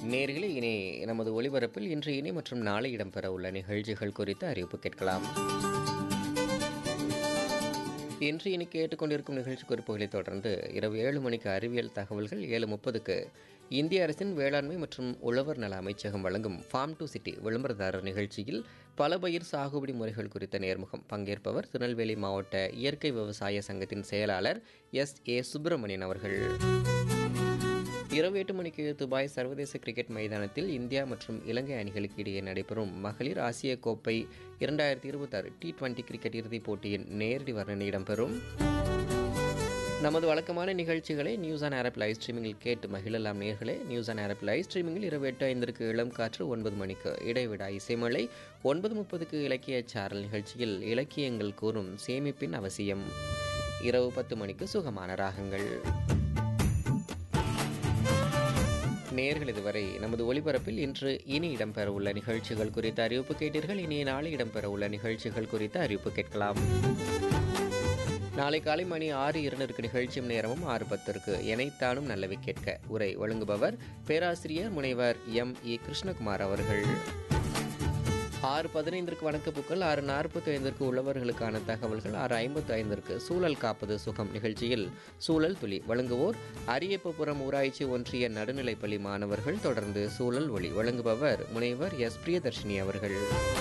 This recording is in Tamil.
நேர்களே இனி நமது ஒளிபரப்பில் இன்று இனி மற்றும் நாளை இடம்பெற உள்ள நிகழ்ச்சிகள் குறித்து அறிவிப்பு கேட்கலாம் இன்று இனி கேட்டுக்கொண்டிருக்கும் நிகழ்ச்சி குறிப்புகளை தொடர்ந்து இரவு ஏழு மணிக்கு அறிவியல் தகவல்கள் ஏழு முப்பதுக்கு இந்திய அரசின் வேளாண்மை மற்றும் உழவர் நல அமைச்சகம் வழங்கும் ஃபார்ம் டு சிட்டி விளம்பரதாரர் நிகழ்ச்சியில் பல பயிர் சாகுபடி முறைகள் குறித்த நேர்முகம் பங்கேற்பவர் திருநெல்வேலி மாவட்ட இயற்கை விவசாய சங்கத்தின் செயலாளர் எஸ் ஏ சுப்பிரமணியன் அவர்கள் இரவு எட்டு மணிக்கு துபாய் சர்வதேச கிரிக்கெட் மைதானத்தில் இந்தியா மற்றும் இலங்கை அணிகளுக்கு இடையே நடைபெறும் மகளிர் ஆசிய கோப்பை இரண்டாயிரத்தி இருபத்தாறு டி டுவெண்டி கிரிக்கெட் இறுதிப் போட்டியின் நேரடி வர்ணனை இடம்பெறும் நமது வழக்கமான நிகழ்ச்சிகளை நியூஸ் ஆன் ஆரப் லைவ் ஸ்ட்ரீமிங்கில் கேட்டு மகிழலாம் நேர்களே நியூஸ் ஆன் ஆரப் லைவ் ஸ்ட்ரீமிங்கில் இரவு எட்டு ஐந்திற்கு இளம் காற்று ஒன்பது மணிக்கு இடைவிடா இசைமலை ஒன்பது முப்பதுக்கு இலக்கிய சாரல் நிகழ்ச்சியில் இலக்கியங்கள் கூறும் சேமிப்பின் அவசியம் இரவு பத்து மணிக்கு சுகமான ராகங்கள் நேர்கள் இதுவரை நமது ஒளிபரப்பில் இன்று இனி இடம்பெறவுள்ள நிகழ்ச்சிகள் குறித்த அறிவிப்பு கேட்டீர்கள் இனி நாளை இடம்பெறவுள்ள நிகழ்ச்சிகள் குறித்த அறிவிப்பு கேட்கலாம் நாளை காலை மணி ஆறு இரண்டிற்கு நிகழ்ச்சியும் நேரமும் ஆறு பத்திற்கு எனைத்தானும் நல்லவை கேட்க உரை வழங்குபவர் பேராசிரியர் முனைவர் எம் இ கிருஷ்ணகுமார் அவர்கள் ஆறு பதினைந்திற்கு வணக்கப்புக்கள் ஆறு நாற்பத்தி ஐந்திற்கு உழவர்களுக்கான தகவல்கள் ஆறு ஐம்பத்தி ஐந்திற்கு சூழல் காப்பது சுகம் நிகழ்ச்சியில் சூழல் துளி வழங்குவோர் அரியப்பபுரம் ஊராட்சி ஒன்றிய நடுநிலைப்பள்ளி மாணவர்கள் தொடர்ந்து சூழல் ஒளி வழங்குபவர் முனைவர் எஸ் பிரியதர்ஷினி அவர்கள்